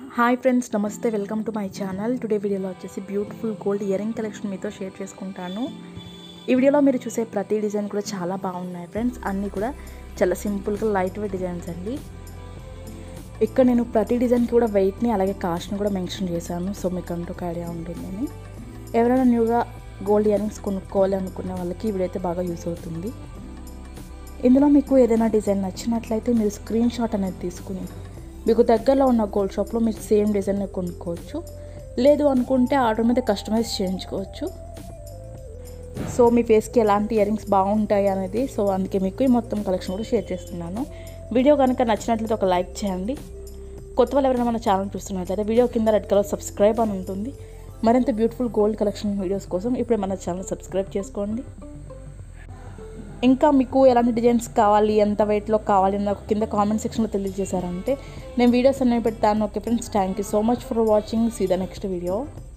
hi friends నమస్తే welcome to my channel today వీడియోలో వచ్చేసి బ్యూటిఫుల్ గోల్డ్ ఇయరింగ్ కలెక్షన్ మీతో షేర్ చేసుకుంటాను ఈ వీడియోలో మీరు చూసే ప్రతి డిజైన్ కూడా చాలా బాగున్నాయి ఫ్రెండ్స్ అన్నీ కూడా చాలా సింపుల్గా లైట్ వెయిట్ డిజైన్స్ అండి ఇక్కడ నేను ప్రతి డిజైన్కి కూడా వెయిట్ని అలాగే కాస్ట్ని కూడా మెన్షన్ చేశాను సో మీకు అంటూ ఒక ఐడియా ఉంటుందని ఎవరైనా న్యూగా గోల్డ్ ఇయరింగ్స్ కొనుక్కోవాలి అనుకునే వాళ్ళకి ఈ వీడియో అయితే బాగా యూస్ అవుతుంది ఇందులో మీకు ఏదైనా డిజైన్ నచ్చినట్లయితే మీరు స్క్రీన్ షాట్ అనేది తీసుకుని మీకు దగ్గరలో ఉన్న గోల్డ్ షాప్లో మీరు సేమ్ డిజైన్ కొనుక్కోవచ్చు లేదు అనుకుంటే ఆర్డర్ మీద కస్టమైజ్ చేయించుకోవచ్చు సో మీ ఫేస్కి ఎలాంటి ఇయరింగ్స్ బాగుంటాయి అనేది సో అందుకే మీకు ఈ మొత్తం కలెక్షన్ కూడా షేర్ చేస్తున్నాను వీడియో కనుక నచ్చినట్లయితే ఒక లైక్ చేయండి కొత్త వాళ్ళు ఎవరైనా మన ఛానల్ చూస్తున్నట్లయితే వీడియో కింద రెడ్ కలర్ సబ్స్క్రైబ్ అని ఉంటుంది మరింత బ్యూటిఫుల్ గోల్డ్ కలెక్షన్ వీడియోస్ కోసం ఇప్పుడే మన ఛానల్ సబ్స్క్రైబ్ చేసుకోండి ఇంకా మీకు ఎలాంటి డిజైన్స్ కావాలి ఎంత వెయిట్లో కావాలి నాకు కింద కామెంట్ సెక్షన్లో తెలియజేశారంటే నేను వీడియోస్ అనేవి పెడతాను okay friends thank you so much for watching see the next video